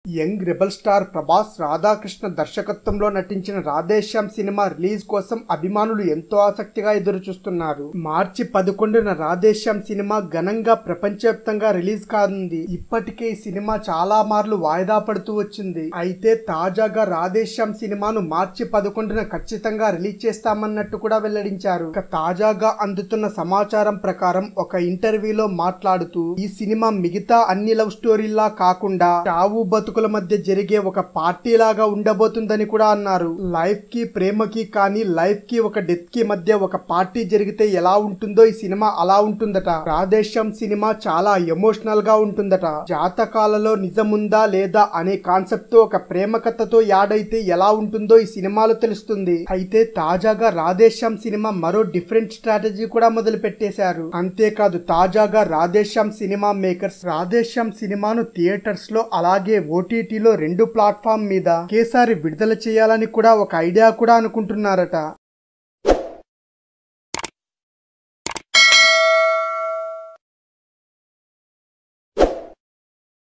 young rebel star Prabhas Radhakrishna దర్శకత్వంలో నటించిన Radhe Shyam cinema release కోసం అభిమానులు ఎంతో ఆసక్తిగా ఎదురు చూస్తున్నారు మార్చి పదకొండున రాధేశ్యామ్ సినిమా ఘనంగా ప్రపంచవ్యాప్తంగా రిలీజ్ కానుంది ఇప్పటికే ఈ సినిమా చాలా మార్లు వాయిదా పడుతూ వచ్చింది అయితే తాజాగా రాధేశ్యామ్ సినిమాను మార్చి పదకొండున ఖచ్చితంగా రిలీజ్ చేస్తామన్నట్టు కూడా వెల్లడించారు ఇక తాజాగా అందుతున్న సమాచారం ప్రకారం ఒక ఇంటర్వ్యూలో మాట్లాడుతూ ఈ సినిమా మిగతా అన్ని లవ్ స్టోరీలా కాకుండా చావు బతుకుల మధ్య జరిగే ఒక పార్టీ లాగా ఉండబోతుందని కూడా అన్నారు లైఫ్ కి ప్రేమకి కానీ లైఫ్ కి ఒక డెత్ కి మధ్య ఒక పార్టీ జరిగితే ఎలా ఉంటుందో ఈ సినిమా అలా ఉంటుందట రాధేశ్యామ్ సినిమా చాలా ఎమోషనల్ గా ఉంటుందట జాతకాలలో నిజముందా లేదా అనే కాన్సెప్ట్ తో ఒక ప్రేమ కథతో యాడ్ అయితే ఎలా ఉంటుందో ఈ సినిమాలో తెలుస్తుంది అయితే తాజాగా రాధేశ్యామ్ సినిమా మరో డిఫరెంట్ స్ట్రాటజీ కూడా మొదలు పెట్టేశారు అంతేకాదు తాజాగా రాధేశ్యామ్ సినిమా మేకర్స్ రాధేశ్యామ్ సినిమాను థియేటర్స్ లో అలాగే ఓటీటీలో రెండు ప్లాట్ఫామ్ మీద ఒకేసారి విడుదల చేయాలని కూడా ఒక ఐడియా కూడా అనుకుంటున్నారట